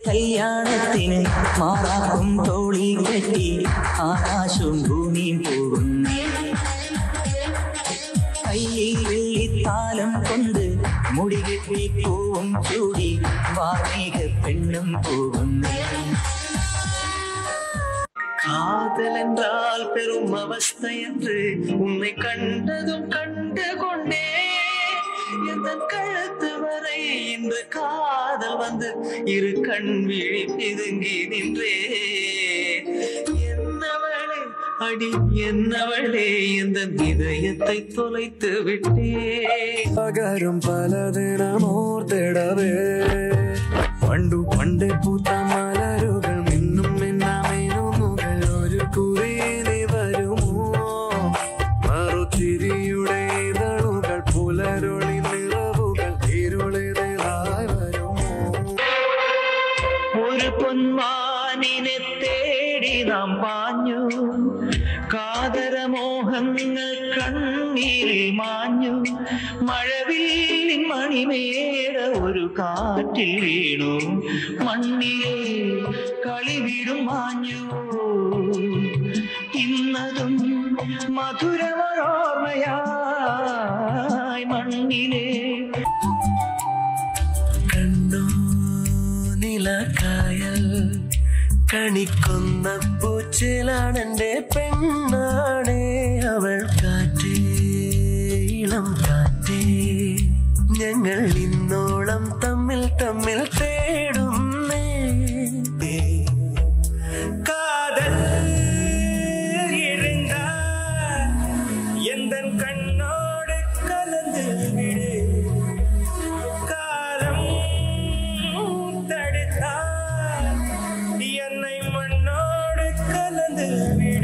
കല്യാണത്തിന് മാറാക്കും തോളി കെട്ടി ആകാശവും ഭൂമിയും പോകുന്നു കയ്യിൽ വെള്ളിത്താലം കൊണ്ട് മുടി കെട്ടി പൂവും ചൂടി വാർമേഘ പെണ്ണും പോകുന്നു காதல் என்றால் பெரும் அவஸ்தை என்று உன்னை கண்டதும் கண்டு கொண்டே எந்த கழுத்து வரை இன்று காதல் வந்து இரு கண் விழி பிதுங்கி நின்றே என்னவளே அடி என்னவளே இந்த இதயத்தை தொலைத்து விட்டே പകരം പലതിനം ഓർത്തിടവേ പണ്ടു പണ്ട് പൂത്ത മലരുകൾ മിന്നും മിന്നാമിനുമുകൾ ഒരു കുറിയിനി വരുമോ മറുചിരിയുടെ ഇതളുകൾ പുലരൊളി നിറവുകൾ ഇരുളിതായി വരുമോ ഒരു പൊന്മാനിനെ തേടി നാം പാഞ്ഞു കാതരമോഹങ്ങൾ കണ്ണീരിൽ മാഞ്ഞു മഴവില്ലിൻ മണിമേട ഒരു കാറ്റിൽ വീണു മണ്ണിലെ കളിവിടും മാഞ്ഞു ഇന്നതും മധുരമോർമ്മയായി മണ്ണിലെ കണ്ണോ നിലക്കായൽ കണിക്കൊന്ന പൂച്ചിലാണെന്റെ പെണ്ണാണേ അവൾ കാറ്റേ ഇളം കാറ്റേ ഞങ്ങൾ ഇന്നോളം തമ്മിൽ തമ്മിൽ തേടുന്നേ കാതൽ இருந்தா எந்தன் கண்ணோடு கலந்து விடு காலம் தடுத்தால் என்னை மண்ணோடு கலந்து விடு